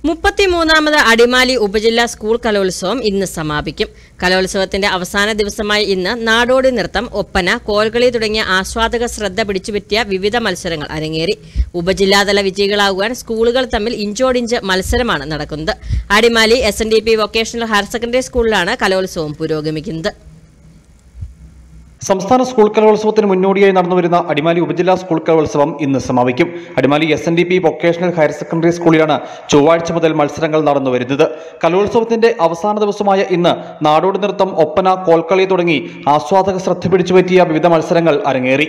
മുപ്പത്തിമൂന്നാമത് അടിമാലി ഉപജില്ലാ സ്കൂൾ കലോത്സവം ഇന്ന് സമാപിക്കും കലോത്സവത്തിന്റെ അവസാന ദിവസമായ ഇന്ന് നാടോടി നൃത്തം ഒപ്പന കോൽകളി തുടങ്ങിയ ആസ്വാദക ശ്രദ്ധ പിടിച്ചുപറ്റിയ വിവിധ മത്സരങ്ങൾ അരങ്ങേറി ഉപജില്ലാതല വിജയികളാകുവാൻ സ്കൂളുകൾ തമ്മിൽ ഇഞ്ചോടിഞ്ച് മത്സരമാണ് നടക്കുന്നത് Adimali S N D P vocational higher secondary സ്കൂളിലാണ് കലോത്സവം പുരോഗമിക്കുന്നത് സംസ്ഥാന സ്കൂൾ കലോത്സവത്തിന് മുന്നോടിയായി നടന്നുവരുന്ന അടിമാലി ഉപജില്ലാ സ്കൂൾ കലോത്സവം ഇന്ന് സമാപിക്കും Adimali S N D P vocational higher secondary സ്കൂളിലാണ് ചൊവ്വാഴ്ച മുതൽ മത്സരങ്ങൾ നടന്നുവരുന്നത് കലോത്സവത്തിന്റെ അവസാന ദിവസമായ ഇന്ന് നാടോടി നൃത്തം ഒപ്പന കോൽക്കളി തുടങ്ങി ആസ്വാദക ശ്രദ്ധ പിടിച്ചുപറ്റിയ വിവിധ മത്സരങ്ങൾ അരങ്ങേറി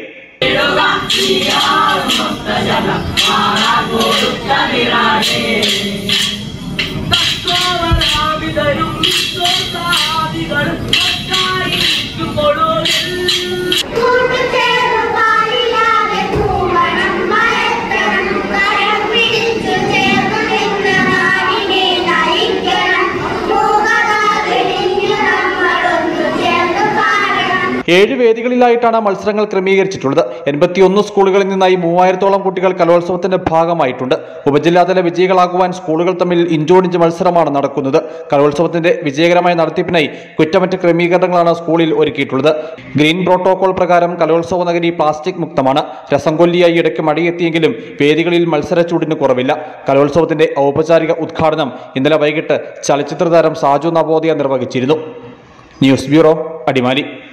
തത്വവരാവിതരും വിശ്വസാദികളും ഒട്ടായിരിക്കുമ്പോഴും കൂട്ടുചേർന്നുപാലില്ലാതെ പൂവണം മരത്തണം കരം പിടിച്ചു ചേർന്ന് നിന്ന് നാടിനെ നയിക്കണം മൂകതാകലിഞ്ഞു നമ്മളൊന്നു ചേർന്ന് പാടണം ഏഴ് വേദികളിലായിട്ടാണ് മത്സരങ്ങൾ ക്രമീകരിച്ചിട്ടുള്ളത് എൺപത്തിയൊന്ന് സ്കൂളുകളിൽ നിന്നായി മൂവായിരത്തോളം കുട്ടികൾ കലോത്സവത്തിന്റെ ഭാഗമായിട്ടുണ്ട് ഉപജില്ലാതല വിജയികളാകുവാൻ സ്കൂളുകൾ തമ്മിൽ ഇഞ്ചോടിഞ്ച് മത്സരമാണ് നടക്കുന്നത് കലോത്സവത്തിന്റെ വിജയകരമായ നടത്തിപ്പിനായി കുറ്റമറ്റ ക്രമീകരണങ്ങളാണ് സ്കൂളിൽ ഒരുക്കിയിട്ടുള്ളത് ഗ്രീൻ പ്രോട്ടോകോൾ പ്രകാരം കലോത്സവ നഗരി പ്ലാസ്റ്റിക് മുക്തമാണ് രസംകൊല്ലിയായി ഇടയ്ക്ക് മഴയെത്തിയെങ്കിലും വേദികളിൽ മത്സരച്ചൂടിന് കുറവില്ല കലോത്സവത്തിന്റെ ഔപചാരിക ഉദ്ഘാടനം ഇന്നലെ വൈകിട്ട് ചലച്ചിത്ര താരം സാജു നവോദയ നിർവഹിച്ചിരുന്നു ന്യൂസ് ബ്യൂറോ അടിമാലി